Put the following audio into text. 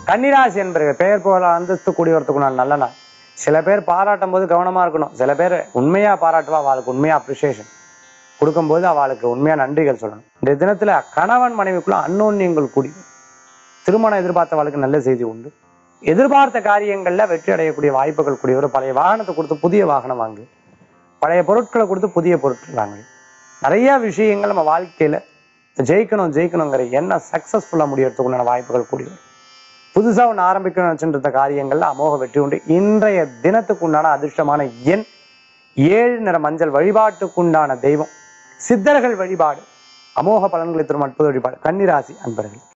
கன்னிராசி என்பர்கள் பெயர் புகழ அந்தஸ்து கூடி வரத்துக்குண்டான நல்ல நாள் சில பேர் பாராட்டும் போது கவனமா இருக்கணும் சில பேர் உண்மையா பாராட்டுவா அவளுக்கு உண்மையா அப்ரிசியேஷன் கொடுக்கும்போது அவளுக்கு உண்மையா நன்றிகள் சொல்லணும் இந்த தினத்துல கணவன் மனைவிக்குள்ள அன்னோன்யங்கள் கூடி திருமணம் எதிர்பார்த்தவளுக்கு நல்ல செய்தி உண்டு எதிர்பார்த்த காரியங்கள்ல வெற்றி அடையக்கூடிய வாய்ப்புகள் கூடிய ஒரு பழைய வாகனத்தை கொடுத்து புதிய வாகனம் வாங்கு பழைய பொருட்களை கொடுத்து புதிய பொருட்கள் வாங்கு நிறைய விஷயங்கள் நம்ம வாழ்க்கையில ஜெயிக்கணும் ஜெயிக்கணுங்கிற எண்ணம் சக்சஸ்ஃபுல்லா முடியறதுக்கு உண்டான வாய்ப்புகள் கூடி வரும் புதுசா ஒன்று ஆரம்பிக்கணும்னு வச்சுருந்த காரியங்கள்ல அமோக வெற்றி உண்டு இன்றைய தினத்துக்கு உண்டான அதிர்ஷ்டமான எண் ஏழு நிற மஞ்சள் வழிபாட்டுக்குண்டான தெய்வம் சித்தர்கள் வழிபாடு அமோக பலன்களை தரும் அற்புத வழிபாடு கன்னிராசி அன்பர்கள்